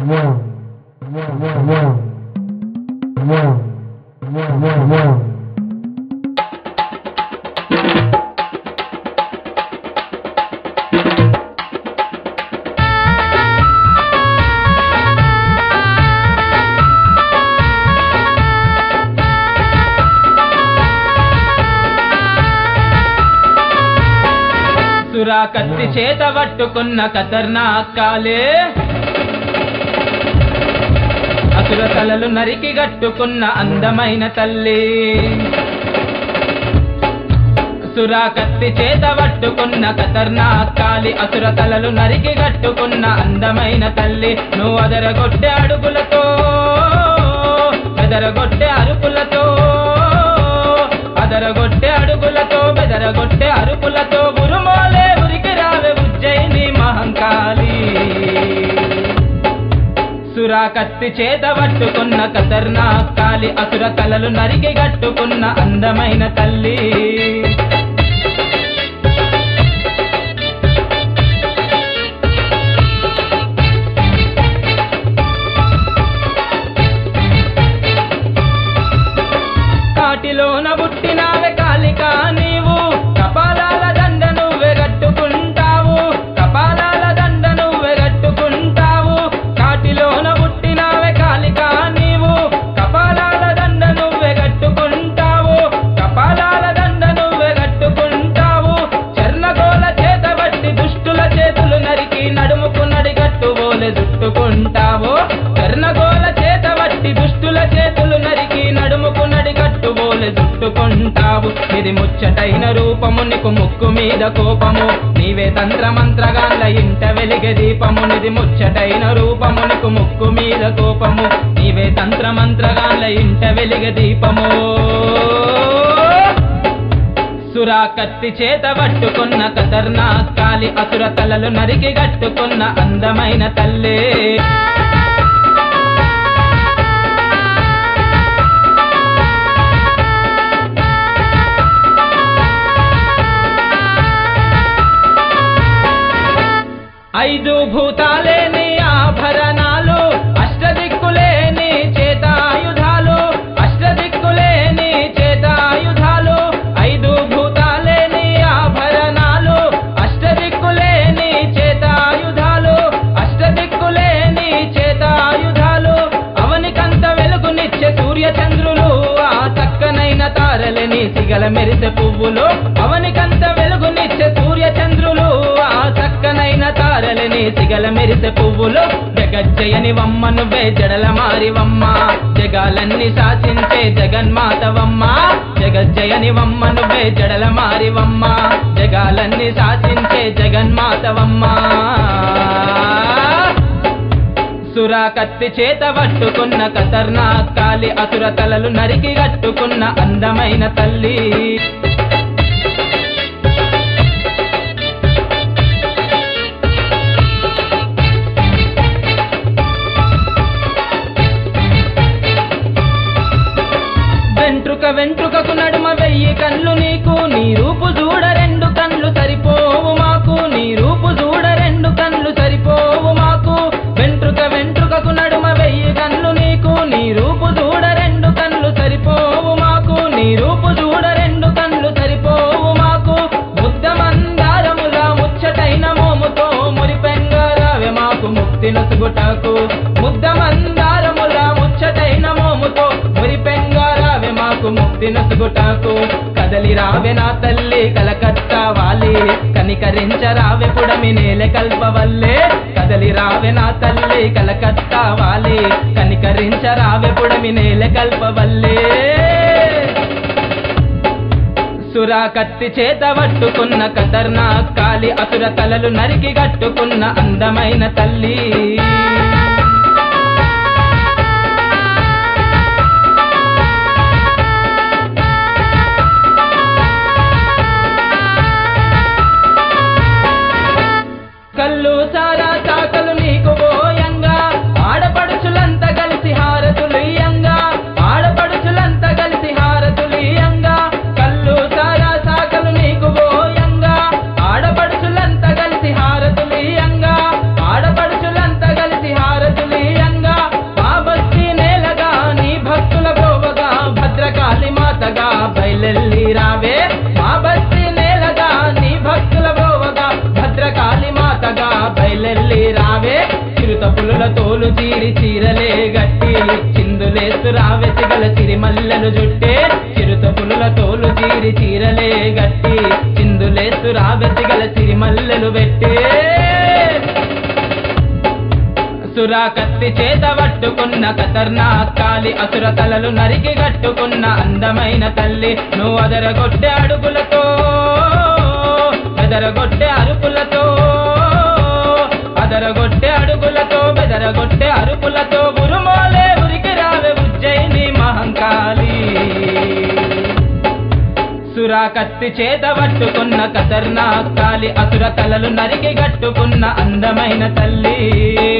సురా కత్తి చేత పట్టుకున్న కతర్నాకాలే అసుర తలలు నరికి గట్టుకున్న అందమైన తల్లి సురా కత్తి చేత పట్టుకున్న కతర్నాకాలి అసుర తలలు నరికి గట్టుకున్న అందమైన తల్లి నువ్వు అదరగొట్టె అడుగులతో బెదరగొట్టె అరుపులతో అదరగొట్టె అడుగులతో బెదరగొట్టె అరుపులతో ఉరుమోలే ఉరికి రావే ఉజ్జయిని మహంకాళి సురా కత్తి చేత పట్టుకున్న కతర్నా కాలి అసుర కలలు నరికి గట్టుకున్న అందమైన తల్లి కాటిలోన పుట్టినావే కాలికా నీవు కపాలాల దండ నువ్వే గట్టుకుంటావు కపాలాల దండ నువ్వే గట్టుకుంటావు కాటిలోన పుట్టినావే కాలికా నీవు కపాలాల దండ నువ్వే గట్టుకుంటావు కపాలాల దండ నువ్వే గట్టుకుంటావు చర్ణగోల చేత బట్టి దుష్టుల చేతులు నరికి నడుముకు నడిగట్టు ఓలె చుట్టుకుంటావు చర్ణగోల చేత బట్టి దుష్టుల చేతులు నరికి నడుముకు నడిగట్టు ఓలె చుట్టుకుంటావు ఇది ముచ్చటైన రూపము నీకు ముక్కు మీద కోపము నీవే తంత్ర మంత్రగాళ్ళ ఇంట వెలిగే దీపము నిది ముచ్చటైన రూపము నీకు ముక్కు మీద కోపము నీవే తంత్ర మంత్రగాళ్ళ ఇంట వెలిగే దీపము సురా కత్తి చేత పట్టుకున్న కతర్నా కాలి అసుర తలలు నరికి గట్టుకున్న అందమైన తల్లే ఐదు భూతాలేని ఆభరణాలు అష్టదిక్కులేని చేతాయుధాలు అష్టదిక్కులేని చేతాయుధాలు ఐదు భూతాలేని ఆభరణాలు అష్టదిక్కులేని చేతాయుధాలు అష్టదిక్కులేని చేతాయుధాలు అవనికంత వెలుగునిచ్చే సూర్య చంద్రులు ఆ చక్కనైన తారలని సిగల మెరిసే పువ్వులు అవనికంత వెలుగునిచ్చే సూర్య చంద్రులు ఆ చక్కనైన తారలని సిగల మెరిసే పువ్వులు జగజ్జయని వమ్మ నువ్వే జడల మారివమ్మ జగాలన్నీ శాసించే జగన్మాతవమ్మ జగజ్జయని వమ్మ నువ్వే జడల మారివమ్మ జగాలన్నీ శాసించే జగన్మాతవమ్మ సురా కత్తి చేత పట్టుకున్న కతర్నా కాలి అసుర తలలు నరికి గట్టుకున్న అందమైన తల్లి వెంట్రుక వెంట్రుకకు నడుమ వెయ్యి కళ్ళు నీకు నీ రూపు చూడ రెండు కళ్ళు సరిపోవు మాకు నీ రూపు చూడ రెండు కళ్ళు సరిపోవు మాకు వెంట్రుక వెంట్రుకకు నడుమ వెయ్యి కళ్ళు నీకు నీ రూపు చూడ రెండు కళ్ళు సరిపోవు మాకు నీ రూపు చూడ రెండు కళ్ళు సరిపోవు మాకు ముద్ద మందారముల ముచ్చటైన మోముతో మురిపెంగరావే మాకు ముక్తి నొసుగుటకు ముద్ద మందారముల ముచ్చటైన మోముతో మురిపెంగరావే మాకు ముక్తి నొసుగుటకు కదలి రావే నా తల్లి కలకత్తా వాలి కనికరించరావే పుడమి నేల కల్పవల్లే కదలి రావే నా తల్లి కలకత్తా వాలి కనికరించరావే పుడమి నేల కల్పవల్లే సురా కత్తి చేత పట్టుకున్న కతర్నా కాలి అసుర తలలు నరికి గట్టుకున్న అందమైన తల్లి కళ్ళు సారా చాకలు నీకు పోయంగా ఆడపడుచులంతా కలిసి హారతులు ఇయ్యంగా ఆడపడుచులంతా కలిసి హారతులు ఇయ్యంగా కళ్ళు సారా సాకలు నీకు పోయంగా ఆడపడుచులంతా కలిసి హారతులు ఇయ్యంగా ఆడపడుచులంతా కలిసి పులుల తోలు చీరి చీరలే గట్టి చిందులేస్తు రావెసి గల సిరిమల్లెలు జుట్టే చిరుత పులుల తోలు చీరి చీరలే గట్టి చిందులేస్తు రావెసి గల సిరిమల్లెలు పెట్టే సురా కత్తి చేత పట్టుకున్న కతర్నా కాలి అసుర తలలు నరికి కట్టుకున్న అందమైన తల్లి నువ్వు అదరగొట్టె అడుగులతో బెదరగొట్టె అరుపులతో అదరగొట్టె అడుగులతో బెదరగొట్టె అరుపులతో ఉరుమోలే ఉరికి రావే ఉజ్జయిని మహంకాళి సురా కత్తి చేత పట్టుకున్న కతర్నా కాలి అసుర తలలు నరికి కట్టుకున్న అందమైన తల్లి